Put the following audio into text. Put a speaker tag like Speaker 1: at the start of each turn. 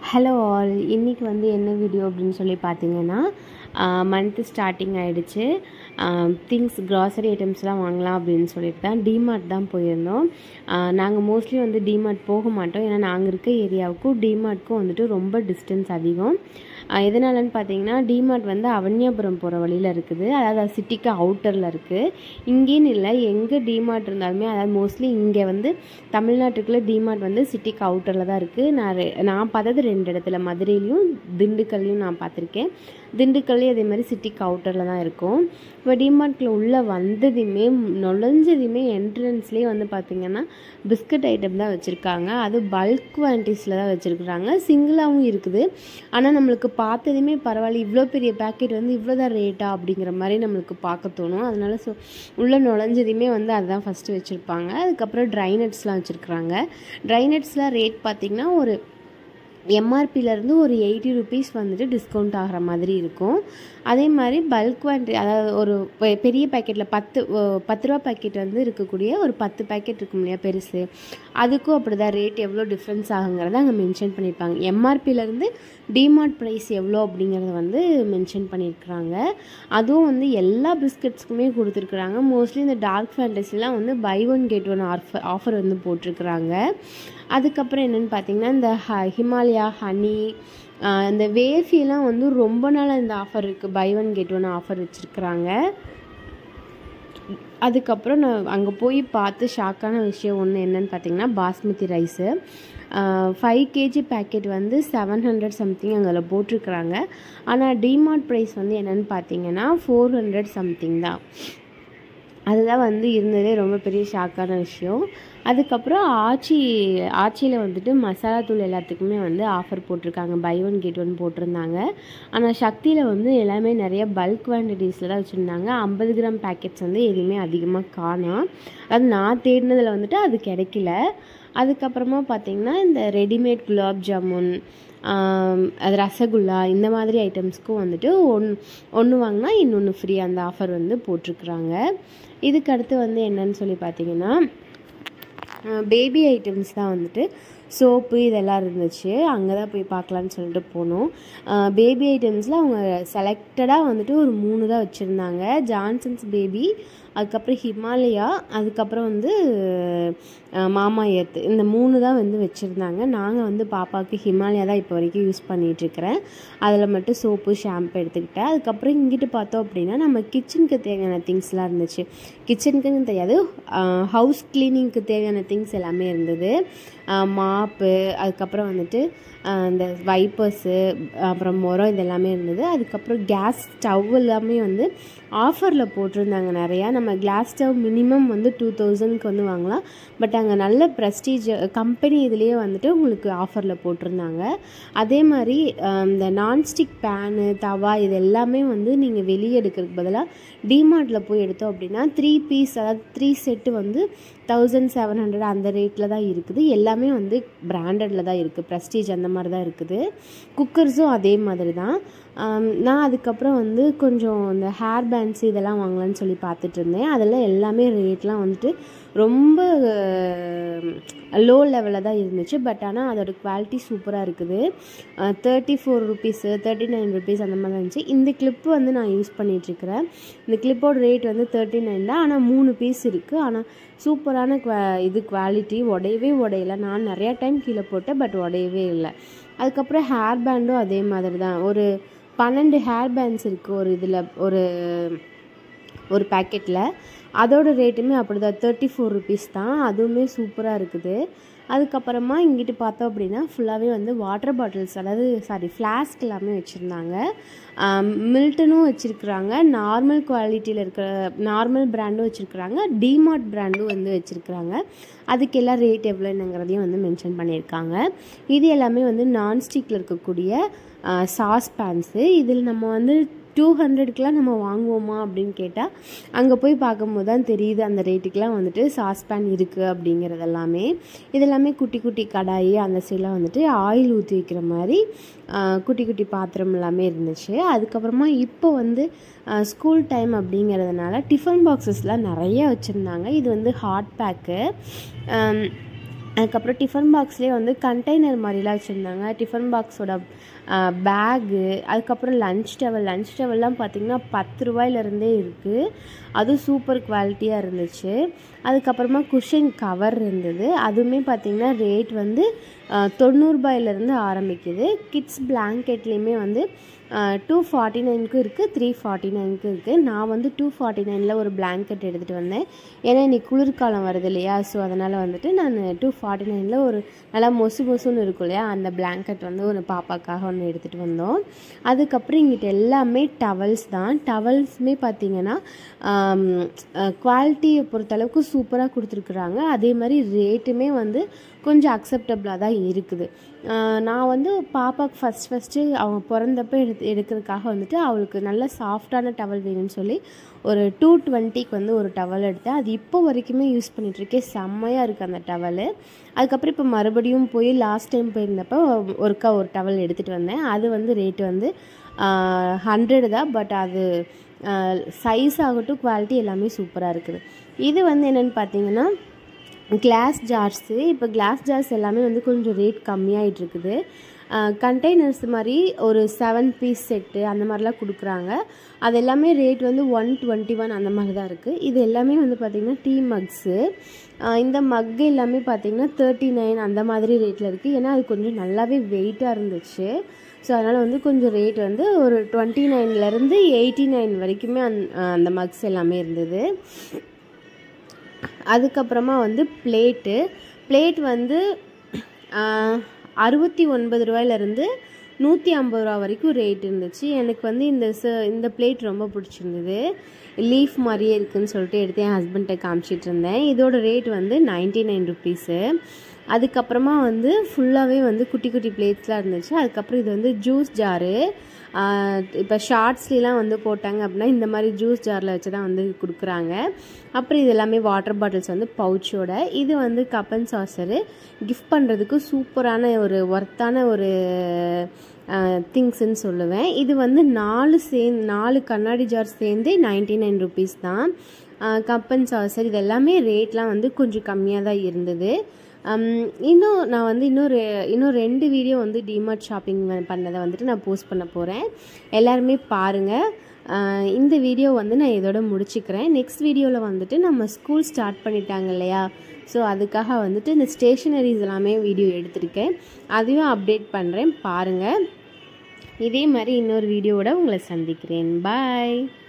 Speaker 1: hello all இன்றைக்கி வந்து என்ன வீடியோ அப்படின்னு சொல்லி பார்த்தீங்கன்னா மந்த்து ஸ்டார்டிங் ஆகிடுச்சு திங்ஸ் க்ராசரி ஐட்டம்ஸ்லாம் வாங்கலாம் அப்படின்னு சொல்லிட்டு தான் டிமார்ட் தான் போயிருந்தோம் நாங்கள் மோஸ்ட்லி வந்து டிமார்ட் போக மாட்டோம் ஏன்னா நாங்கள் இருக்க ஏரியாவுக்கும் டிமார்ட்க்கும் வந்துட்டு ரொம்ப டிஸ்டன்ஸ் அதிகம் எதனாலன்னு பார்த்தீங்கன்னா டிமார்ட் வந்து அவன்யாபுரம் போகிற வழியில் இருக்குது அதாவது சிட்டிக்கு அவுட்டரில் இருக்குது இங்கேன்னு இல்லை எங்கே டிமார்ட் இருந்தாலுமே அதாவது மோஸ்ட்லி இங்கே வந்து தமிழ்நாட்டுக்குள்ளே டிமார்ட் வந்து சிட்டிக்கு அவுட்டரில் தான் இருக்குது நான் ரெ- நான் பார்த்தது ரெண்டு இடத்துல மதுரையிலையும் திண்டுக்கல்லையும் நான் பார்த்துருக்கேன் திண்டுக்கல்லையும் அதே மாதிரி சிட்டிக்கு அவுட்டரில் தான் இருக்கும் இப்போ டிமார்ட்டில் உள்ளே வந்ததுமே நுழைஞ்சதுமே என்ட்ரன்ஸ்லேயே வந்து பார்த்திங்கன்னா பிஸ்கட் ஐட்டம் தான் வச்சுருக்காங்க அது பல்க் குவான்டிட்டிஸில் தான் வச்சுருக்குறாங்க சிங்கிளாகவும் இருக்குது ஆனால் நம்மளுக்கு பார்த்ததுமே பரவாயில்ல இவ்வளோ பெரிய பேக்கெட் வந்து இவ்வளோ தான் ரேட்டா அப்படிங்கிற மாதிரி நம்மளுக்கு பார்க்க தோணும் அதனால ஸோ உள்ளே நுழைஞ்சதுமே வந்து அதுதான் ஃபஸ்ட்டு வச்சுருப்பாங்க அதுக்கப்புறம் ட்ரை நட்ஸ்லாம் வச்சுருக்குறாங்க ட்ரை நட்ஸ்லாம் ரேட் பார்த்திங்கன்னா ஒரு எம்ஆர்பிலேருந்து ஒரு எயிட்டி ருபீஸ் வந்துட்டு டிஸ்கவுண்ட் ஆகிற மாதிரி இருக்கும் அதே மாதிரி பல்க் குவான்டி அதாவது ஒரு பெ- பெரிய பேக்கெட்டில் பத்து ஒ- பத்து ரூபா பேக்கெட் வந்து இருக்கக்கூடிய ஒரு பத்து பேக்கெட் இருக்கும் இல்லையா பெருசு அதுக்கும் அப்படி தான் ரேட் எவ்வளோ டிஃப்ரென்ஸ் ஆகுங்கிறத அங்கே மென்ஷன் பண்ணியிருப்பாங்க எம்ஆர்பிலேருந்து டிமார்ட் ப்ரைஸ் எவ்வளோ அப்படிங்கிறத வந்து மென்ஷன் பண்ணியிருக்கிறாங்க அதுவும் வந்து எல்லா பிஸ்கட்ஸ்க்குமே கொடுத்துருக்குறாங்க மோஸ்ட்லி இந்த டார்க் ஃபேண்டஸிலாம் வந்து buy one get one offer offer வந்து போட்டிருக்கிறாங்க அதுக்கப்புறம் என்னென்னு பார்த்தீங்கன்னா இந்த ஹ ஹிமாலயா ஹனி இந்த வேஃபிலாம் வந்து ரொம்ப நாள் இந்த ஆஃபர் இருக்குது buy one get one offer வச்சுருக்குறாங்க அதுக்கப்புறம் நான் அங்கே போய் பார்த்து ஷாக்கான விஷயம் ஒன்று என்னன்னு பார்த்தீங்கன்னா basmati rice five kg packet வந்து செவன் ஹண்ட்ரட் சம்திங் அதில் போட்டிருக்கிறாங்க ஆனால் டிமார்ட் ப்ரைஸ் வந்து என்னென்னு பார்த்தீங்கன்னா ஃபோர் ஹண்ட்ரட் சம்திங் தான் அதுதான் வந்து இருந்ததே ரொம்ப பெரிய ஷாக்கான விஷயம் அதுக்கப்புறம் ஆச்சி ஆச்சியில் வந்துட்டு மசாலா தூள் எல்லாத்துக்குமே வந்து ஆஃபர் போட்டிருக்காங்க பை ஒன் கெட் ஒன் போட்டிருந்தாங்க ஆனால் சக்தியில் வந்து எல்லாமே நிறைய பல்க் குவான்டிட்டிஸில் தான் வச்சுருந்தாங்க ஐம்பது கிராம் பேக்கெட்ஸ் வந்து எதுவுமே அதிகமாக காணோம் அது நான் தேடினதில் வந்துட்டு அது கிடைக்கல அதுக்கப்புறமா பார்த்திங்கன்னா இந்த ரெடிமேட் குலாப் ஜாமுன் ஆம், அது ரசகுல்லா இந்த மாதிரி ஐட்டம்ஸ்க்கும் வந்துட்டு ஒன் ஒன்று வாங்கினா இன்னொன்று ஃப்ரீ அந்த ஆஃபர் வந்து போட்டிருக்குறாங்க இதுக்கு அடுத்து வந்து என்னன்னு சொல்லி பார்த்தீங்கன்னா பேபி ஐட்டம்ஸ் தான் வந்துட்டு சோப்பு இதெல்லாம் இருந்துச்சு அங்கே தான் போய் பார்க்கலான்னு சொல்லிட்டு போனோம் பேபி ஐட்டம்ஸில் அவங்க செலக்டடாக வந்துட்டு ஒரு மூணு தான் வச்சுருந்தாங்க ஜான்சன்ஸ் பேபி அதுக்கப்புறம் ஹிமாலயா அதுக்கப்புறம் வந்து அஹ், மாமா எர்த் இந்த மூணு தான் வந்து வச்சுருந்தாங்க நாங்கள் வந்து பாப்பாவுக்கு ஹிமாலயா தான் இப்போ வரைக்கும் யூஸ் பண்ணிகிட்ருக்கிறேன் அதில் மட்டும் சோப்பு ஷாம்பு எடுத்துக்கிட்டேன் அதுக்கப்புறம் இங்கிட்டு பார்த்தோம் அப்படின்னா நம்ம கிச்சனுக்கு தேவையான திங்ஸ்லாம் இருந்துச்சு கிச்சனுக்குன்னு தெரியாது ஹவுஸ் க்ளீனிங்க்கு தேவையான திங்ஸ் எல்லாமே இருந்தது மாப்பு அதுக்கப்புறம் வந்துட்டு ஆஹ் இந்த வைப்பர்ஸு அப்புறம் முறம் இது எல்லாமே இருந்தது அதுக்கப்புறம் கேஸ் ஸ்டவ் எல்லாமே வந்து ஆஃபரில் போட்டிருந்தாங்க நிறையா நம்ம கிளாஸ் ஸ்டவ் மினிமம் வந்து டூ தௌசண்ட்க்கு வந்து வாங்கலாம் பட் அங்கே நல்ல ப்ரெஸ்டீஜ் கம்பெனி இதுலேயே வந்துட்டு உங்களுக்கு ஆஃபரில் போட்டிருந்தாங்க அதே மாதிரி ஆஹ் இந்த நான்ஸ்டிக் பேனு தவா இது எல்லாமே வந்து நீங்கள் வெளியே எடுக்கிறதுக்கு பதிலாக டிமார்ட்டில் போய் எடுத்தோம் அப்படின்னா த்ரீ பீஸ் அதாவது த்ரீ செட்டு வந்து தௌசண்ட் செவன் ஹண்ட்ரட் அந்த ரேட்டில் தான் இருக்குது எல்லாமே வந்து பிராண்டடில் தான் இருக்குது ப்ரெஸ்டீஜ் அந்த மாதிரி தான் இருக்குது குக்கர்ஸும் அதே மாதிரி தான் ஆம், நான் அதுக்கப்புறம் வந்து கொஞ்சம் இந்த ஹேர் பேண்ட்ஸ் இதெல்லாம் வாங்கலாம்னு சொல்லி பார்த்துட்டு இருந்தேன் அதெல்லாம் எல்லாமே ரேட்லாம் வந்துட்டு ரொம்ப லோ லெவலில் தான் இருந்துச்சு பட் ஆனால் அதோட குவாலிட்டி சூப்பராக இருக்குது thirty four rupees thirty nine rupees அந்த மாதிரி தான் இருந்துச்சு இந்த கிளிப்பு வந்து நான் யூஸ் பண்ணிகிட்ருக்கிறேன் இந்த கிளிப்போட ரேட் வந்து தேர்ட்டி நைன் தான் ஆனால் மூணு பீஸ் இருக்குது ஆனால் சூப்பரான குவா இது குவாலிட்டி உடையவே உடையல நான் நிறையா டைம் கீழே போட்டேன் பட் உடையவே இல்லை அதுக்கப்புறம் ஹேர் பேண்டும் அதே மாதிரி தான் ஒரு பன்னெண்டு ஹேர் பேண்ட்ஸ் இருக்குது ஒரு இதில் ஒரு ஒரு பேக்கெட்டில் அதோட ரேட்டுமே அப்படி தான் தேர்ட்டி ஃபோர் ருபீஸ் தான் அதுவுமே சூப்பராக இருக்குது அதுக்கப்புறமா இங்கிட்டு பார்த்தோம் அப்படின்னா ஃபுல்லாகவே வந்து வாட்டர் பாட்டில்ஸ் அதாவது சாரி ஃப்ளாஸ்க் எல்லாமே வச்சுருந்தாங்க மில்டனும் வச்சுருக்குறாங்க நார்மல் குவாலிட்டியில் இருக்கிற நார்மல் பிராண்டும் வச்சுருக்குறாங்க டிமார்ட் பிராண்டும் வந்து வச்சுருக்குறாங்க அதுக்கு எல்லாம் ரேட் எவ்வளோ என்னங்கிறதையும் வந்து மென்ஷன் பண்ணியிருக்காங்க இது எல்லாமே வந்து நான்ஸ்டிக்கில் இருக்கக்கூடிய சாஸ் பேன்ஸு இதில் நம்ம வந்து டூ ஹண்ட்ரடுக்கெலாம் நம்ம வாங்குவோமா அப்படின்னு கேட்டால் அங்கே போய் பார்க்கும்போது தான் தெரியுது அந்த ரேட்டுக்கெலாம் வந்துட்டு சாஸ்பேன் இருக்குது அப்படிங்கிறது எல்லாமே இதெல்லாமே குட்டி குட்டி கடாயி அந்த சைடெலாம் வந்துட்டு ஆயில் ஊற்றி வைக்கிற மாதிரி ஆஹ், குட்டி குட்டி பாத்திரம் எல்லாமே இருந்துச்சு அதுக்கப்புறமா இப்போ வந்து ஸ்கூல் டைம் அப்படிங்கிறதுனால டிஃபன் பாக்ஸஸ்லாம் நிறைய வச்சுருந்தாங்க இது வந்து ஹாட் பேக்கு அதுக்கப்புறம் டிஃபன் பாக்ஸ்லேயே வந்து கண்டெய்னர் மாதிரிலாம் வச்சுருந்தாங்க டிஃபன் பாக்ஸோட பேகு அதுக்கப்புறம் லன்ச் டவல் லன்ச் டவல்லாம் பார்த்திங்கன்னா பத்து ரூபாயிலேருந்தே இருக்குது அதுவும் சூப்பர் குவாலிட்டியாக இருந்துச்சு அதுக்கப்புறமா குஷன் கவர் இருந்தது அதுவுமே பார்த்திங்கன்னா ரேட் வந்து தொண்ணூறுபாயிலேருந்து ஆரம்பிக்குது கிட்ஸ் பிளாங்கெட்லேயுமே வந்து டூ ஃபார்ட்டி நைனுக்கும் இருக்குது த்ரீ ஃபார்ட்டி நைனுக்கும் இருக்குது நான் வந்து டூ ஃபார்ட்டி நைனில் ஒரு பிளாங்கெட் எடுத்துகிட்டு வந்தேன் ஏன்னா இன்னைக்கு குளிர்காலம் வருது இல்லையா ஸோ அதனால் வந்துட்டு நான் டூ ஃபார்ட்டி நைனில் ஒரு நல்லா மொசு மொசுன்னு இருக்கும் இல்லையா அந்த பிளாங்கெட் வந்து ஒரு பாப்பாக்காக ஒன்று எடுத்துகிட்டு வந்தோம் அதுக்கப்புறம் இங்கிட்ட எல்லாமே டவல்ஸ் தான் டவல்ஸுமே பார்த்திங்கன்னா குவாலிட்டியை பொறுத்தளவுக்கு சூப்பராக கொடுத்துருக்குறாங்க அதே மாதிரி ரேட்டுமே வந்து கொஞ்சம் அக்செப்டபுளாக தான் இருக்குது நான் வந்து பாப்பாவுக்கு ஃபஸ்ட் ஃபஸ்ட்டு அவங்க பிறந்தப்ப எடுத்து எடுக்கிறதுக்காக வந்துட்டு அவளுக்கு நல்ல சாஃப்டான டவல் வேணும்னு சொல்லி ஒரு டூ டுவெண்ட்டிக்கு வந்து ஒரு டவல் எடுத்தேன் அது இப்போ வரைக்குமே யூஸ் பண்ணிகிட்ருக்கேன் செம்மையாக இருக்குது அந்த டவலு அதுக்கப்புறம் இப்போ மறுபடியும் போய் லாஸ்ட் டைம் போயிருந்தப்போ ஒருக்கா ஒரு டவல் எடுத்துகிட்டு வந்தேன் அது வந்து ரேட்டு வந்து ஹண்ட்ரடு தான் பட் அது சைஸ் ஆகட்டும் குவாலிட்டி எல்லாமே சூப்பராக இருக்குது இது வந்து என்னென்னு பார்த்தீங்கன்னா கிளாஸ் ஜார்ஸு இப்போ கிளாஸ் ஜார்ஸ் எல்லாமே வந்து கொஞ்சம் ரேட் கம்மியாகிட்டு இருக்குது கண்டெய்னர்ஸ் மாதிரி ஒரு செவன் பீஸ் செட்டு அந்த மாதிரிலாம் கொடுக்குறாங்க அது எல்லாமே ரேட் வந்து ஒன் டுவெண்ட்டி ஒன் அந்த மாதிரி தான் இருக்குது இது எல்லாமே வந்து பார்த்திங்கன்னா டீ மக்ஸு இந்த மக்கு எல்லாமே பார்த்திங்கன்னா தேர்ட்டி நைன் அந்த மாதிரி ரேட்டில் இருக்குது ஏன்னா அது கொஞ்சம் நல்லாவே வெயிட்டாக இருந்துச்சு ஸோ அதனால் வந்து கொஞ்சம் ரேட் வந்து ஒரு டுவெண்ட்டி நைன்லேருந்து எயிட்டி நைன் வரைக்குமே அந் அந்த மக்ஸ் எல்லாமே இருந்தது அதுக்கப்புறமா வந்து பிளேட்டு பிளேட் வந்து அறுபத்தி ஒன்பது ரூபாயிலேருந்து நூற்றி ஐம்பது ரூபா வரைக்கும் ரேட் இருந்துச்சு எனக்கு வந்து இந்த ச இந்த பிளேட் ரொம்ப பிடிச்சிருந்தது லீஃப் மாதிரியே இருக்குதுன்னு சொல்லிட்டு எடுத்து என் ஹஸ்பண்ட்டை காமிச்சிட்டு இருந்தேன் இதோட ரேட் வந்து நைன்ட்டி நைன் ருப்பீஸு அதுக்கப்புறமா வந்து ஃபுல்லாகவே வந்து குட்டி குட்டி பிளேட்ஸ்லாம் இருந்துச்சு அதுக்கப்புறம் இது வந்து ஜூஸ் ஜாரு இப்போ ஷார்ட்ஸ்லாம் வந்து போட்டாங்க அப்படின்னா இந்த மாதிரி ஜூஸ் ஜாரில் வச்சு தான் வந்து கொடுக்குறாங்க அப்புறம் இது எல்லாமே வாட்டர் பாட்டில்ஸ் வந்து பவுச்சோட இது வந்து கப் அண்ட் சாசரு கிஃப்ட் பண்ணுறதுக்கு சூப்பரான ஒரு ஒர்த்தான ஒரு திங்ஸ்ன்னு சொல்லுவேன் இது வந்து நாலு சேர்ந்து நாலு கண்ணாடி ஜார் சேர்ந்து நைன்டி நைன் ருபீஸ் தான் கப் அண்ட் சாசர் இது எல்லாமே ரேட்லாம் வந்து கொஞ்சம் கம்மியாக தான் இருந்தது இன்னும் நான் வந்து இன்னொரு இன்னும் ரெண்டு வீடியோ வந்து டிமார்ட் ஷாப்பிங் பண்ணதை வந்துட்டு நான் போஸ்ட் பண்ண போகிறேன் எல்லாருமே பாருங்கள் இந்த வீடியோ வந்து நான் இதோட முடிச்சுக்கிறேன் நெக்ஸ்ட் வீடியோவில் வந்துட்டு நம்ம ஸ்கூல் ஸ்டார்ட் பண்ணிட்டாங்க இல்லையா ஸோ அதுக்காக வந்துட்டு இந்த ஸ்டேஷ்னரிஸ் எல்லாமே வீடியோ எடுத்திருக்கேன் அதையும் அப்டேட் பண்ணுறேன் பாருங்கள் இதே மாதிரி இன்னொரு வீடியோவோட உங்களை சந்திக்கிறேன் பாய்